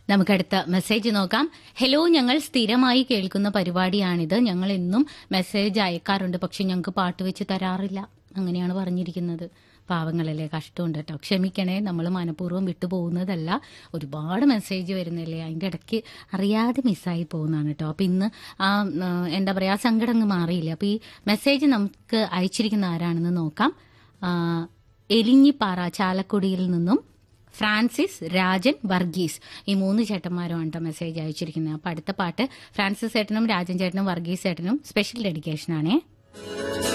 നമുക്കടുത്ത message നോക്കാം hello ഞങ്ങൾ സ്ഥിരമായി കേൾക്കുന്ന പരിപാടിയാണിത് ഞങ്ങൾ എന്നും മെസ്സേജ് അയക്കാറുണ്ട് പക്ഷെ ഞങ്ങൾക്ക് പാട്ട് വെച്ച് തരാറില്ല അങ്ങനെയാണ് പറഞ്ഞിരിക്കുന്നത് പാവങ്ങളല്ലേ കഷ്ടമുണ്ട് കേട്ടോ ക്ഷമിക്കണേ നമ്മൾ മനഃപൂർവ്വം വിട്ടുപോകുന്നതല്ല ഒരുപാട് മെസ്സേജ് വരുന്നില്ലേ അതിൻ്റെ ഇടയ്ക്ക് അറിയാതെ മിസ്സായി പോകുന്നതാണ് കേട്ടോ അപ്പം ഇന്ന് ആ ആ, എന്താ പറയുക ആ സങ്കടം അങ്ങ് മാറിയില്ല അപ്പം ഈ മെസ്സേജ് നമുക്ക് അയച്ചിരിക്കുന്ന ആരാണെന്ന് നോക്കാം ആ, എലിഞ്ഞിപ്പാറ ചാലക്കുടിയിൽ നിന്നും ഫ്രാൻസിസ് രാജൻ വർഗീസ് ഈ മൂന്ന് ചേട്ടന്മാരുമാണ് കേട്ടോ മെസ്സേജ് അയച്ചിരിക്കുന്നത് അപ്പൊ അടുത്ത പാട്ട് ഫ്രാൻസിസ് ചേട്ടനും രാജൻ ചേട്ടനും വർഗീസ് ചേട്ടനും സ്പെഷ്യൽ ഡെഡിക്കേഷൻ ആണേ